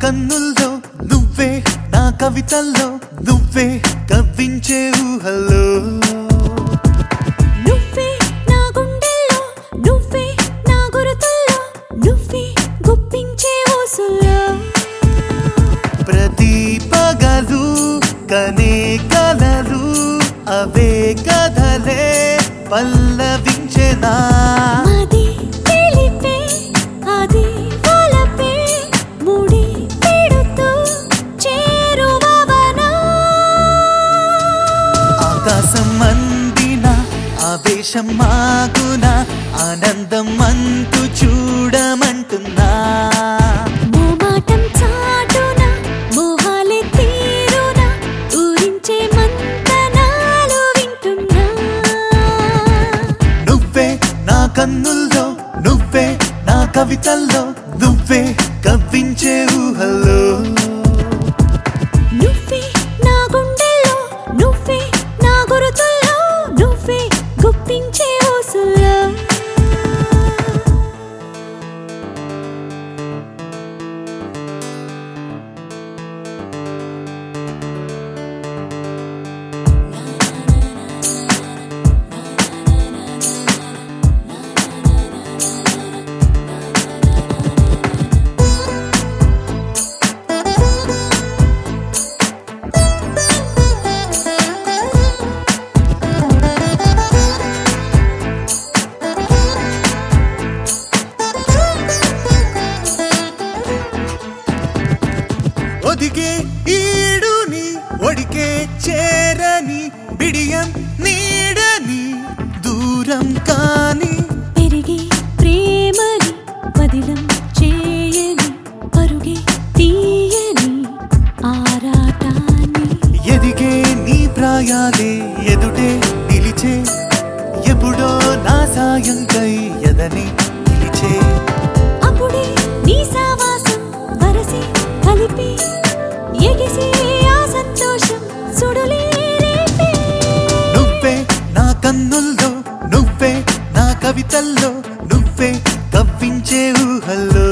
కన్నుల్లో నువ్వే నా కవితల్లో నువ్వే కవ్వించే ఊహల్లో నువ్వే నా గుండెల్లో నువ్వే నా గురుతుల్లో నువ్వే గుప్పించే ఊసుల్లో ప్రతి పగలు కనే కలలు అవే కథలే పల్లవించెనా మది తెలిపే అది వలపే ముడి పెడుతూ చేరువవనా ఆకాశం అందిన ఆవేశం మాగున ఆనందం అంతు చూడమంటున్నా మోమాటం చాటున మోహాలే తీరున ఊరించే మంతనాలు వింటున్నా నువ్వే నా కన్నుల్లో నువ్వే నా కవితల్లో నువ్వే కవ్వించే ఊహల్లో నువ్వే నా గుండెల్లో నువ్వే నా గురుతుల్లో నువ్వే గుప్పించే ఊసుల్లో ఒదిగే ఈడుని ఒడికే చేరని బిడియం నీడని దూరం కాని పెరిగే ప్రేమని పదిలం చేయని పరుగే తీయని ఆరాటాన్ని ఎదిగే నీ ప్రాయాలే ఎదుటే నిలిచే ఎప్పుడో నా సాయంకై ఎదని నిలిచే అప్పుడే నీ సావాసం వరసే కలిపి ఎగిసే ఆ సంతోషం సుడులే రేపే నువ్వే నా కన్నుల్లో నువ్వే నా కవితల్లో నువ్వే కవ్వించే ఊహల్లో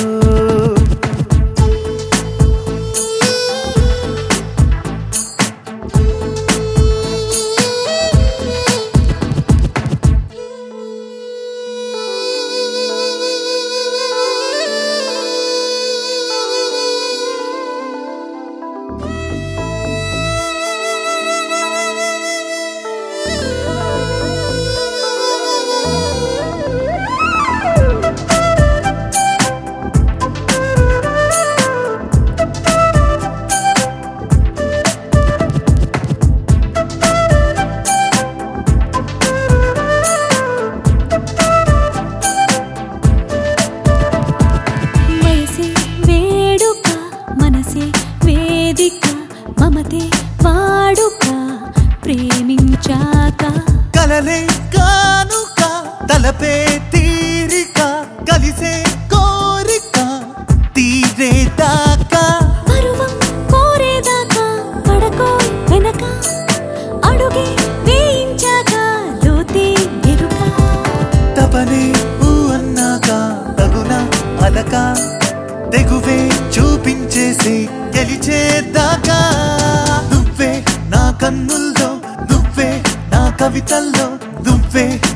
వయసే వేడుక మనసే వేదిక మమతే వాడుక ప్రేమించాక కలలే కానుక తలపే తీరిక కలిసే కోరిక తీరే దాకా పరువం కోరేదాకా పడకోయ్ వెనక అడుగే వేయించాక లోతే ఎరుక తపనే ఊ అన్నాక తగున అలక తెగువే చూపించేసి గెలిచేదాకా నువ్వే నా కన్నుల్లో నువ్వే నా కవితల్లో నువ్వే